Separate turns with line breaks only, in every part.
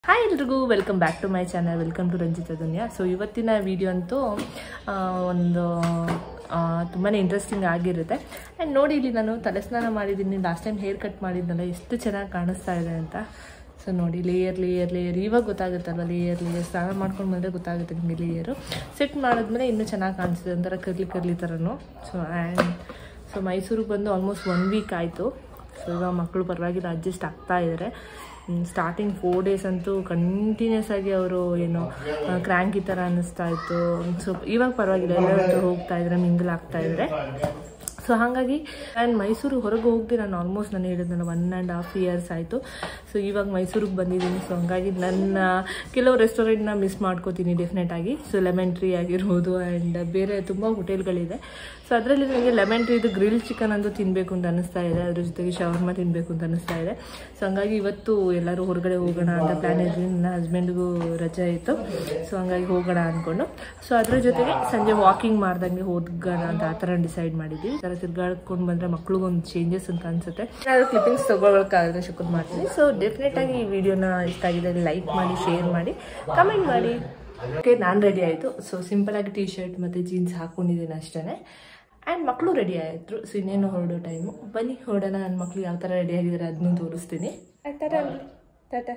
Hi ಎಲ್ರಿಗೂ welcome back to my channel welcome to Ranjitha Duniya so ಇವತ್ತಿನ video ಅಂತೂ ಆ, ಒಂದು ತುಂಬಾ ಇಂಟ್ರೆಸ್ಟಿಂಗ್ ಆಗಿರುತ್ತೆ ಆ್ಯಂಡ್ ನೋಡಿ ಇಲ್ಲಿ ನಾನು ತಲೆ ಸ್ನಾನ ಮಾಡಿದ್ದೀನಿ ಲಾಸ್ಟ್ ಟೈಮ್ ಹೇರ್ ಕಟ್ ಮಾಡಿದ್ನಲ್ಲ ಎಷ್ಟು ಚೆನ್ನಾಗಿ ಕಾಣಿಸ್ತಾ ಇದೆ ಅಂತ ಸೊ ನೋಡಿ ಲೇಯರ್ ಲೇಯರ್ ಲೇಯರ್ ಇವಾಗ ಗೊತ್ತಾಗುತ್ತಲ್ವ ಲೇಯರ್ ಲೇಯರ್ ಸ್ನಾನ ಮಾಡ್ಕೊಂಡು ಬಂದರೆ ಗೊತ್ತಾಗುತ್ತೆ ನಿಮಗೆ ಲೇಯರು ಸೆಟ್ ಮಾಡಿದ್ಮೇಲೆ ಇನ್ನೂ ಚೆನ್ನಾಗಿ ಕಾಣಿಸ್ತಿದೆ ಒಂಥರ ಕರ್ಲಿ ಕರ್ಲಿ ಥರನೂ ಸೊ ಆ್ಯಂಡ್ ಸೊ ಮೈಸೂರಿಗೆ ಬಂದು ಆಲ್ಮೋಸ್ಟ್ ಒನ್ ವೀಕ್ ಆಯಿತು ಸೊ ಇವಾಗ ಮಕ್ಕಳು ಪರವಾಗಿಲ್ಲ ಅಡ್ಜಸ್ಟ್ ಆಗ್ತಾ ಇದ್ದಾರೆ ಸ್ಟಾರ್ಟಿಂಗ್ ಫೋರ್ ಡೇಸ್ ಅಂತೂ ಕಂಟಿನ್ಯೂಸ್ ಆಗಿ ಅವರು ಏನು ಕ್ರ್ಯಾಂಕಿ ಥರ ಅನ್ನಿಸ್ತಾ ಇತ್ತು ಸೊ ಇವಾಗ ಪರವಾಗಿಲ್ಲ ಎಲ್ಲರ ಹತ್ರ ಹೋಗ್ತಾ ಇದ್ದಾರೆ ಮಿಂಗಲ್ ಆಗ್ತಾ ಇದ್ದಾರೆ ಸೊ ಹಾಗಾಗಿ ನಾನು ಮೈಸೂರು ಹೊರಗೆ ಹೋಗದೆ ನಾನು ಆಲ್ಮೋಸ್ಟ್ ನಾನು ಹೇಳಿದ್ನಲ್ಲ ಒನ್ ಆ್ಯಂಡ್ ಹಾಫ್ ಇಯರ್ಸ್ ಆಯಿತು ಸೊ ಇವಾಗ ಮೈಸೂರಿಗೆ ಬಂದಿದ್ದೀನಿ ಸೊ ಹಂಗಾಗಿ ನನ್ನ ಕೆಲವು ರೆಸ್ಟೋರೆಂಟ್ನ ಮಿಸ್ ಮಾಡ್ಕೋತೀನಿ ಡೆಫಿನೆಟ್ ಆಗಿ ಸೊ ಲೆಮನ್ ಟ್ರೀ ಆಗಿರ್ಬೋದು ಆ್ಯಂಡ್ ಬೇರೆ ತುಂಬ ಹೋಟೆಲ್ಗಳಿದೆ ಸೊ ಅದರಲ್ಲಿ ನನಗೆ ಲೆಮನ್ ಟ್ರೀದು ಗ್ರಿಲ್ ಚಿಕನ್ ಅಂತೂ ತಿನ್ನಬೇಕು ಅಂತ ಅನಿಸ್ತಾ ಇದೆ ಅದ್ರ ಜೊತೆಗೆ ಶವರ್ಮ ತಿನ್ನಬೇಕು ಅಂತ ಅನಿಸ್ತಾ ಇದೆ ಸೊ ಹಂಗಾಗಿ ಇವತ್ತು ಎಲ್ಲರೂ ಹೊರಗಡೆ ಹೋಗೋಣ ಅಂತ ಪ್ಲ್ಯಾನ್ ಇದ್ವಿ ನನ್ನ ಹಸ್ಬೆಂಡ್ಗೂ ರಜೆ ಇತ್ತು ಸೊ ಹಂಗಾಗಿ ಹೋಗೋಣ ಅಂದ್ಕೊಂಡು ಸೊ ಅದ್ರ ಜೊತೆಗೆ ಸಂಜೆ ವಾಕಿಂಗ್ ಮಾಡ್ದಂಗೆ ಹೋಗೋಣ ಅಂತ ಆ ಥರ ಡಿಸೈಡ್ ಮಾಡಿದ್ವಿ ಈ ಥರ ತಿರ್ಗಾಡ್ಕೊಂಡು ಬಂದರೆ ಮಕ್ಳಿಗೊಂದು ಚೇಂಜಸ್ ಅಂತ ಅನ್ಸುತ್ತೆ ನಾನು ಕ್ಲಿಪ್ಪಿಂಗ್ಸ್ ತಗೊಳ್ಳೋಕ್ಕಾಗದೆ ಶುಕ್ರ್ ಮಾಡ್ತೀನಿ ಸೊ ಡೆಫಿನೆಟ್ ಆಗಿ ಈ ವಿಡಿಯೋನ ಇಷ್ಟ ಆಗಿದೆ ಲೈಕ್ ಮಾಡಿ ಶೇರ್ ಮಾಡಿ ಕಮೆಂಟ್ ಮಾಡಿ ಓಕೆ ನಾನು ರೆಡಿ ಆಯಿತು ಸೊ ಸಿಂಪಲ್ ಆಗಿ ಟೀ ಶರ್ಟ್ ಮತ್ತು ಜೀನ್ಸ್ ಹಾಕ್ಕೊಂಡಿದ್ದೀನಿ ಅಷ್ಟೇ ಆ್ಯಂಡ್ ಮಕ್ಕಳು ರೆಡಿ ಆಯಿತು ಸೊ ಇನ್ನೇನು ಹೊರಡೋ ಟೈಮು ಬನ್ನಿ ಹೊರಡೋಣ ನನ್ನ ಮಕ್ಕಳು ಯಾವ ಥರ ರೆಡಿ ಆಗಿದ್ದಾರೆ ಅದನ್ನೂ ತೋರಿಸ್ತೀನಿ ಟಾಟಾ ಟಾಟಾ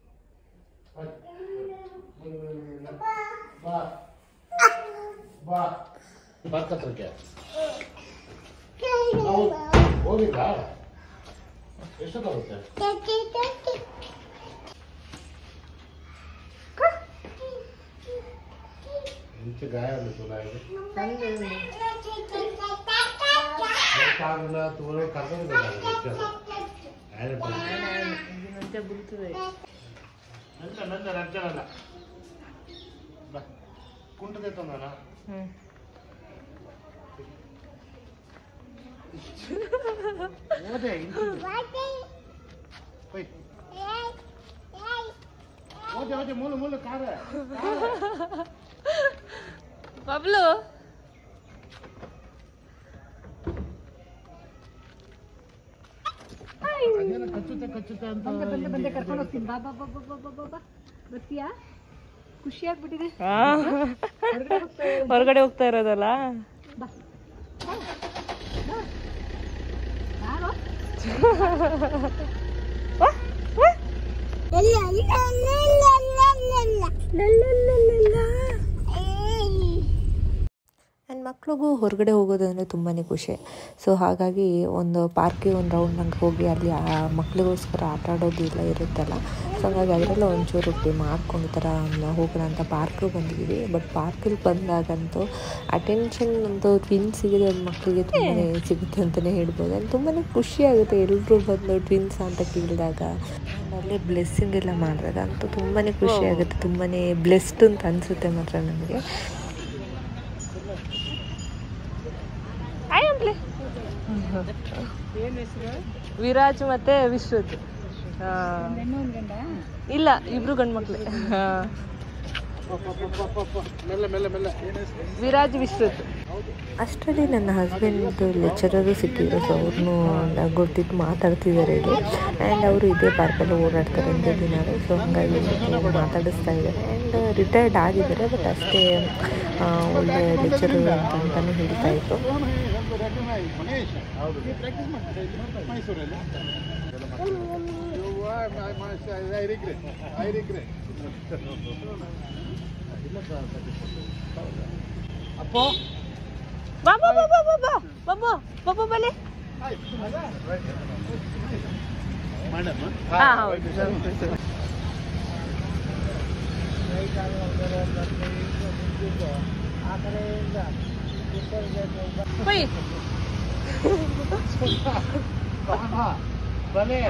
ಬರ್ಕತ್ರಕ್ಕೆ ನಾವು ಹೋಗಿಲ್ಲ ಎಷ್ಟೊತ್ತಾಗುತ್ತೆ ಇಂಚೆ ಗಾಯ ಆಗಿದೆ ಚುನಾಯಿಗೆ ಕಾರಣ ತುಳು ಕರ್ಕೊಂಡು
ಮತ್ತೆ ಬಿಡ್ತದೆ
ನಂತ ನಂತ ನಡ್ಜನಲ್ಲ ಬಾ ಕುಂಟದೆ ತಂದಾನ
ಹ್ಞೂ
ಓದೆ ಹೋಯ್ ಓದೆ ಓದೆ ಮೂಲ ಮೂಲ ಕಾರ
ಬಬ್ಲು
ಅದೇನ ಕಚ್ಚುತ್ತೆ ಕಚ್ಚುತ್ತೆ ಅಂತ
ಬಂದೆ ಕರ್ಕೊಂಡು ಹೋಗ್ತೀನಿ ಬಾ ಬಾ ಬಾ ಬಾ ಬಾ ಬಾ ಬಾ ಬಾ ಬರ್ತೀಯಾ ಖುಷಿ ಆಗ್ಬಿಟ್ಟಿದೆ
ಹೊರಗಡೆ ಹೋಗ್ತಾ ಇರೋದಲ್ಲ
ಬಾ ಬಾ. ಬಾ. ಯಾರು
ನನ್ನ ಮಕ್ಳಿಗೂ ಹೊರಗಡೆ ಹೋಗೋದಂದರೆ ತುಂಬಾ ಖುಷಿ ಸೊ ಹಾಗಾಗಿ ಒಂದು ಪಾರ್ಕಿಗೆ ಒಂದು ರೌಂಡ್ ಹಂಗೆ ಹೋಗಿ ಅಲ್ಲಿ ಆ ಮಕ್ಳಿಗೋಸ್ಕರ ಆಟ ಆಡೋದು ಎಲ್ಲ ಇರುತ್ತಲ್ಲ ಸೊ ಹಾಗಾಗಿ ಅದರಲ್ಲ ಒಂಚೂರು ಪ್ಲೇ ಮಾಡ್ಕೊಂಡು ಈ ಥರ ನ- ಹೋಗೋಣ ಅಂತ ಪಾರ್ಕಿಗೆ ಬಂದಿದ್ದೀವಿ ಬಟ್ ಪಾರ್ಕಿಗೆ ಬಂದಾಗಂತೂ ಅಟೆನ್ಷನ್ ಅಂತೂ ಟ್ವಿನ್ಸಿಗೆ ಒಂದು ಮಕ್ಕಳಿಗೆ ತುಂಬಾ ಸಿಗುತ್ತೆ ಅಂತಲೇ ಹೇಳ್ಬೋದು ಅಲ್ಲಿ ತುಂಬಾ ಖುಷಿ ಆಗುತ್ತೆ ಎಲ್ಲರೂ ಬಂದು ಟ್ವಿನ್ಸ್ ಅಂತ ಕೇಳಿದಾಗ ಅಲ್ಲೇ ಬ್ಲೆಸ್ಸಿಂಗ್ ಎಲ್ಲ ಮಾಡಿದಾಗ ಅಂತೂ ತುಂಬಾ ಖುಷಿ ಆಗುತ್ತೆ ತುಂಬಾ ಬ್ಲೆಸ್ಡ್ ಅಂತ ಅನಿಸುತ್ತೆ ಮಾತ್ರ ನಮಗೆ
ವಿರಾಜ್ ಮತ್ತೆ ವಿಶ್ವದ್ ಹಾ.
ಹೆಣ್ಣು ಒಂದು ಗಂಡ
ಇಲ್ಲ ಇಬ್ರು ಗಂಡು ಮಕ್ಳೆ ಹಾ.
ಮೆಲ್ಲ ಮೆಲ್ಲ ಮೆಲ್ಲ
ವಿರಾಜ್ ವಿಶ್ವದ್
ಅಷ್ಟರಲ್ಲಿ ನನ್ನ ಹಸ್ಬೆಂಡ್ ಲೆಕ್ಚರರು ಸಿಕ್ಕಿದ್ರು ಸೊ ಅವ್ರನ್ನೂ ಗೊತ್ತಿದ್ದು ಮಾತಾಡ್ತಿದ್ದಾರೆ ಇಲ್ಲಿ ಆ್ಯಂಡ್ ಅವರು ಇದೇ ಪಾರ್ಕಲ್ಲಿ ಓಡಾಡ್ತಾರೆ ಅಂತ ದಿನ ಸೊ ಹಾಗಾಗಿ ಅವ್ರು ಮಾತಾಡಿಸ್ತಾ ಇದ್ದಾರೆ ಆ್ಯಂಡ್ ರಿಟೈರ್ಡ್ ಆಗಿದ್ದಾರೆ ಬಟ್ ಅಷ್ಟೇ ಆ, ಒಳ್ಳೆ ಲೆಕ್ಚರರ್ ಅಂತ ಅಂತಲೂ ಹೇಳ್ತಾ ಇದ್ರು
ಮನೇಶ್ ಹೌದು ಪ್ರಾಕ್ಟೀಸ್ ಮಾಡ್ತಾರೆ ಮೈಸೂರಲ್ಲಿ ಐ ರಿಗ್ರೆಟ್ ಐ ರಿಗ್ರೆಟ್ ಅಪ್ಪೋ
ಬಾ ಬಾ ಬಾ ಬಾ ಬಾ ಬಾ ಬಾಬು ಬಾಬು ಬಲೆ
ಮೇಡಮ್
ಹಾ ಹೌದು ಹೋಯ್
ಬಲೆ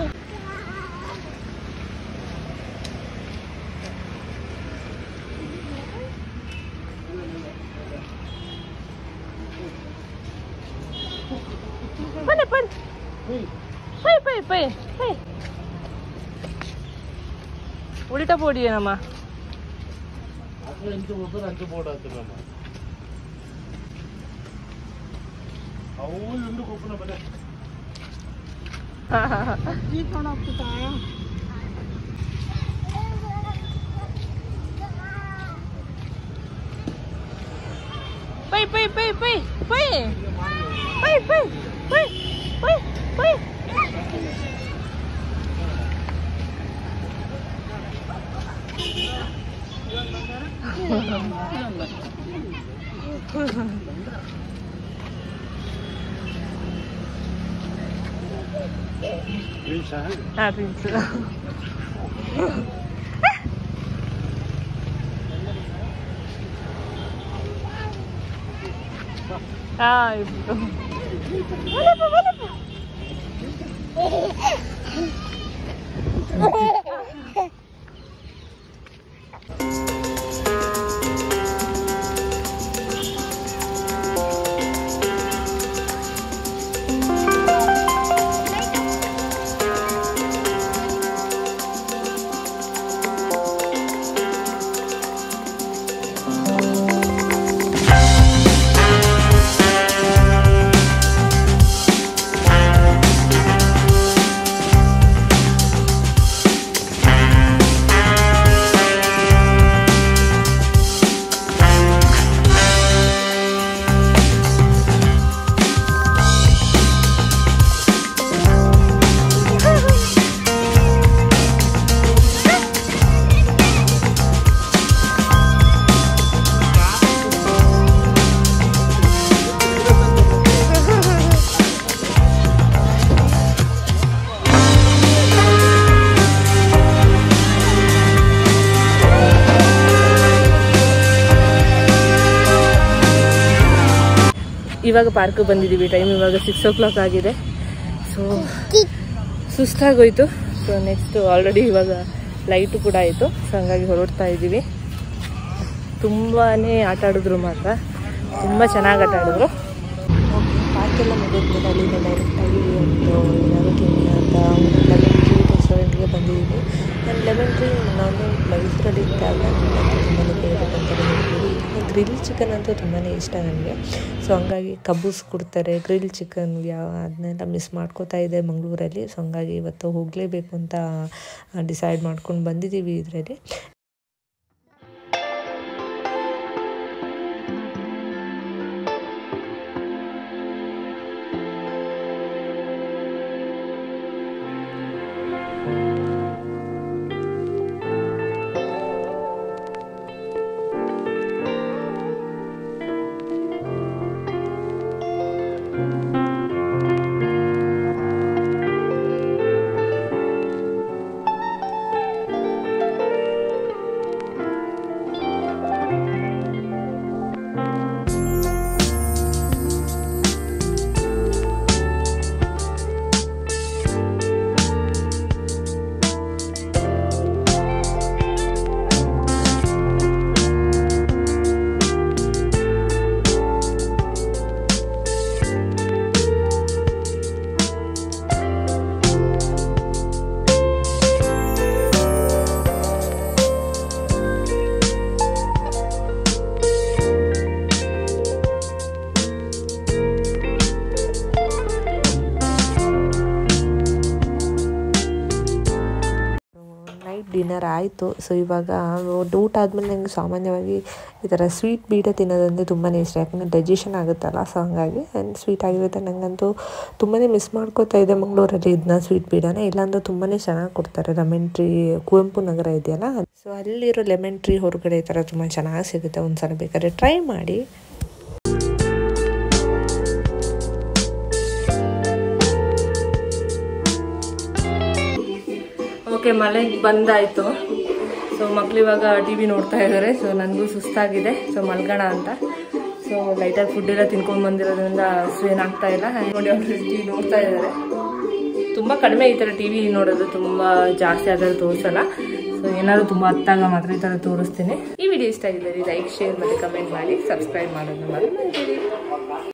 ಬನ್ನಿ ಬನ್ನಿ ಪೈ ಪೈ ಪೈ ಪೈ ಉಲ್ಟಾ ಪೋಡಿಯೇನಮ್ಮ
ಅದ್ರ ಇಂಚು ಒಬ್ಬರು ಅಂಚು ಬೋರ್ಡ್ ಆಗ್ತಿರಲ್ಲ ಅವು ಎಂದು ಕೊಪ್ಪನ ಬಲೆ
ಜೀಪ್ ಹೋಗ್ತಿತ್ತಾ
ಪೈ ಪೈ ಪೈ ಪೈ ಪೈ ಪೈ ಪೈ ಪೈ ಪೈ ಹಾಂ ಪ್ರಿನ್ಸ್ ಹಾಂ ಇಬ್ರು ಇವಾಗ ಪಾರ್ಕ್ ಬಂದಿದ್ದೀವಿ ಟೈಮ್ ಇವಾಗ ಸಿಕ್ಸ್ ಓ ಕ್ಲಾಕ್ ಆಗಿದೆ ಸೊ ಸುಸ್ತಾಗೋಯ್ತು ಸೊ ನೆಕ್ಸ್ಟ್ ಆಲ್ರೆಡಿ ಇವಾಗ ಲೈಟು ಕೂಡ ಆಯಿತು ಸೊ ಹಂಗಾಗಿ ಹೊರಡ್ತಾ ಇದ್ದೀವಿ ತುಂಬಾ ಆಟ ಆಡಿದ್ರು ಮಾತ್ರ ತುಂಬ ಚೆನ್ನಾಗಿ ಆಟ ಆಡಿದ್ರು
ಪಾರ್ಕ್ ಎಲ್ಲ ಮುಗಿದ್ಮೇಲೆ ಅಲ್ಲಿಂದ ಡೈರೆಕ್ಟಾಗಿ ಒಂದು ಏನಾದ್ರು ತಿನ್ನೋಣ ಅಂತ ಒಂದು ಲೆಮನ್ ಟ್ರೀ ರೆಸ್ಟೋರೆಂಟ್ಗೆ ಬಂದಿದ್ದೀನಿ ನಾನು ಲೆಮನ್ ಟ್ರೀ ನಾನು ಮೈಸೂರಲ್ಲಿ ಇದ್ದಾಗ ನನಗೆ ತುಂಬಾ ಫೇವ್ರೇಟ್ ಅಂತಲೇ ಹೇಳ್ಬೋದು ಗ್ರಿಲ್ ಚಿಕನ್ ಅಂತೂ ತುಂಬಾ ಇಷ್ಟ ನನಗೆ ಸೊ ಹಂಗಾಗಿ ಕಬ್ಬೂಸ್ ಕೊಡ್ತಾರೆ ಗ್ರಿಲ್ ಚಿಕನ್ ಯಾವ ಅದನ್ನೆಲ್ಲ ಮಿಸ್ ಮಾಡ್ಕೋತಾ ಇದೆ ಮಂಗಳೂರಲ್ಲಿ ಸೊ ಹಂಗಾಗಿ ಇವತ್ತು ಹೋಗಲೇಬೇಕು ಅಂತ ಡಿಸೈಡ್ ಮಾಡ್ಕೊಂಡು ಬಂದಿದ್ದೀವಿ ಇದರಲ್ಲಿ ನೈಟ್ ಡಿನ್ನರ್ ಆಯಿತು ಸೊ ಇವಾಗ ಊಟ ಆದಮೇಲೆ ನನಗೆ ಸಾಮಾನ್ಯವಾಗಿ ಈ ಥರ ಸ್ವೀಟ್ ಬೀಡ ತಿನ್ನೋದಂದರೆ ತುಂಬಾ ಇಷ್ಟ ಯಾಕಂದರೆ ಡೈಜೆಷನ್ ಆಗುತ್ತಲ್ಲ ಸೊ ಹಂಗಾಗಿ ಆ್ಯಂಡ್ ಸ್ವೀಟ್ ಆಗಿರುತ್ತೆ ನನಗಂತೂ ತುಂಬಾ ಮಿಸ್ ಮಾಡ್ಕೋತಾ ಇದೆ ಮಂಗಳೂರಲ್ಲಿ ಇದನ್ನ ಸ್ವೀಟ್ ಬೀಡನ ಇಲ್ಲಾಂದ್ರೆ ತುಂಬಾ ಚೆನ್ನಾಗಿ ಕೊಡ್ತಾರೆ ಲೆಮನ್ ಟ್ರೀ ಕುವೆಂಪು ನಗರ ಇದೆಯಲ್ಲ ಸೊ ಅಲ್ಲಿರೋ ಲೆಮನ್ ಟ್ರೀ ಹೊರಗಡೆ ಈ ಥರ ತುಂಬ ಚೆನ್ನಾಗಿ ಸಿಗುತ್ತೆ ಒಂದು ಸಲ ಬೇಕಾದ್ರೆ ಟ್ರೈ ಮಾಡಿ
ಓಕೆ ಮಳೆಗೆ ಬಂದಾಯಿತು ಸೊ ಮಕ್ಳು ಇವಾಗ ಟಿ ವಿ ನೋಡ್ತಾ ಇದ್ದಾರೆ ಸೊ ನನಗೂ ಸುಸ್ತಾಗಿದೆ ಸೊ ಮಲ್ಗೋಣ ಅಂತ ಸೊ ಲೈಟಾಗಿ ಫುಡ್ ಎಲ್ಲ ತಿನ್ಕೊಂಡು ಬಂದಿರೋದ್ರಿಂದ ಹಸು ಏನಾಗ್ತಾ ಇಲ್ಲ ನೋಡಿ ಅವರು ಟಿ ವಿ ನೋಡ್ತಾ ಇದ್ದಾರೆ ತುಂಬ ಕಡಿಮೆ ಈ ಥರ ಟಿ ವಿ ನೋಡೋದು ತುಂಬ ಜಾಸ್ತಿ ಆದರೂ ತೋರಿಸಲ್ಲ ಸೊ ಏನಾದರೂ ತುಂಬ ಹತ್ತಾಗ ಮಾತ್ರ ಈ ಥರ ತೋರಿಸ್ತೀನಿ ಈ ವಿಡಿಯೋ ಇಷ್ಟ ಆಗಿದ್ದರೆ ಲೈಕ್ ಶೇರ್ ಮತ್ತು ಕಮೆಂಟ್ ಮಾಡಿ ಸಬ್ಸ್ಕ್ರೈಬ್ ಮಾಡೋದನ್ನ ಮಾಡಿ